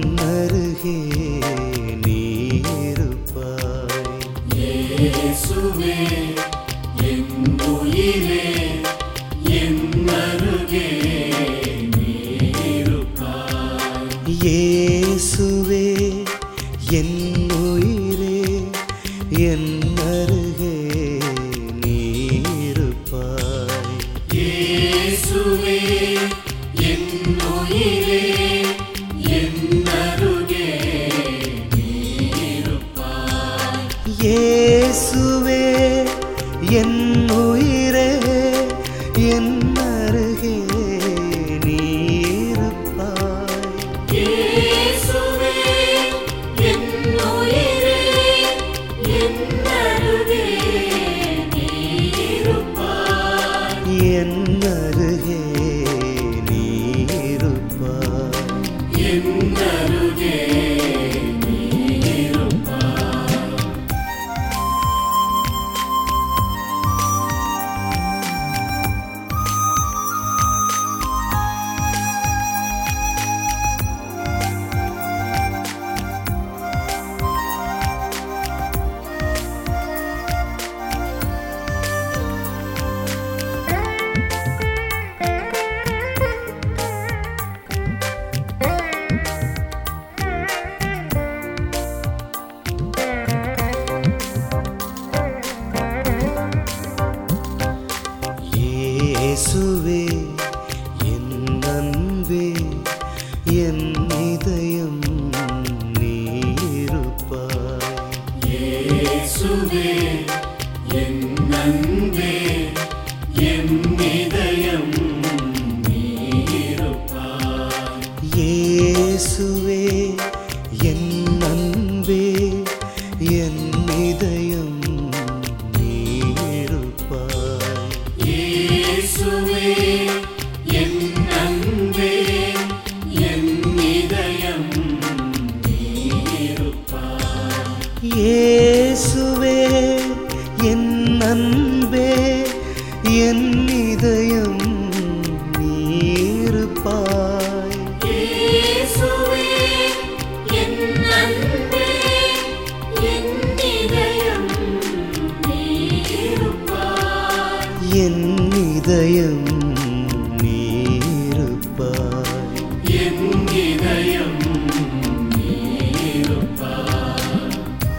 அருகே நீ இருப்பாய் இயேசுவே என் உயிரே என் அருகே நீருப்பாய் இயேசுவே என் உயிரே என் அருகே நீ இருப்பாய் இயேசுவே என் உயிரே என் அருகே நீருப்பாய் இயேசுவே என் உயிரே என் அருகே நீ இருப்பாய் இயேசுவே என் உயிரே என் அருகே நீருப்பாய் என் அருகே நீ இருப்பாய் என் அருகே நீருப்பாய் இயேசுவே என் அன்பே என் இதயம் நீ இருப்பாய் இயேசுவே என் அன்பே என் இதயம் நீருப்பாய் இயேசுவே என் அன்பே என் இதயம் நீ இருப்பாய் இயேசுவே என் அன்பே என் இதயம் நீருப்பாய் இயேசுவே என் அன்பே என் இதயம் நீ இருப்பாய் இயேசுவே என் அன்பே என் இதயம் நீருப்பாய் என் இதயம் நீ இருப்பாய் என் இதயம் நீருப்பாய்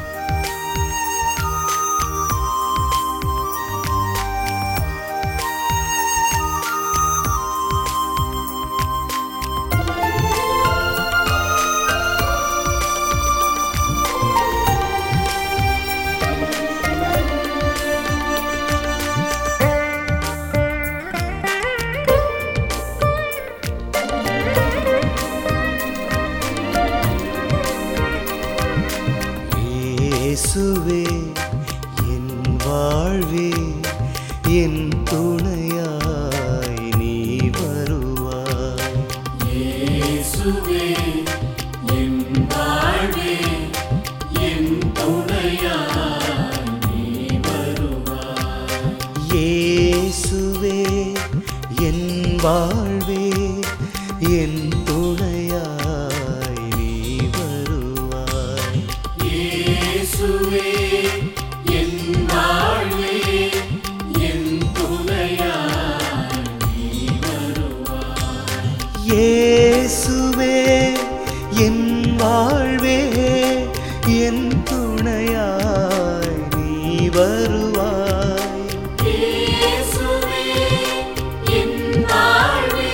இயேசுவே என் வாழ்வே என் துணையாய் நீ வருவாய் இயேசுவே என் வாழ்வே என் துணையாய் நீ வருவாய் இயேசுவே என் வாழ்வே என் துணையாய் நீ வருவாய் இயேசுவே என் வாழ்வே என் துணையாய் நீ வருவாய் இயேசுவே என் வாழ்வே என் துணையாய் நீ வருவாய் இயேசுவே என் வாழ்வே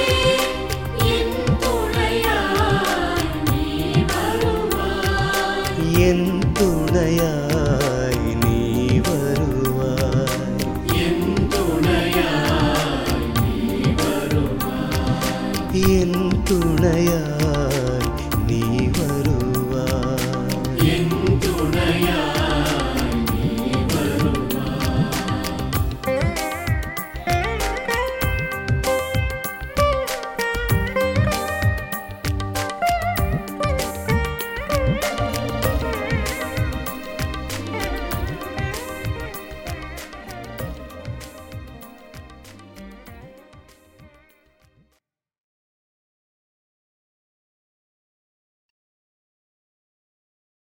என் துணையாய் நீ வருவாய் என்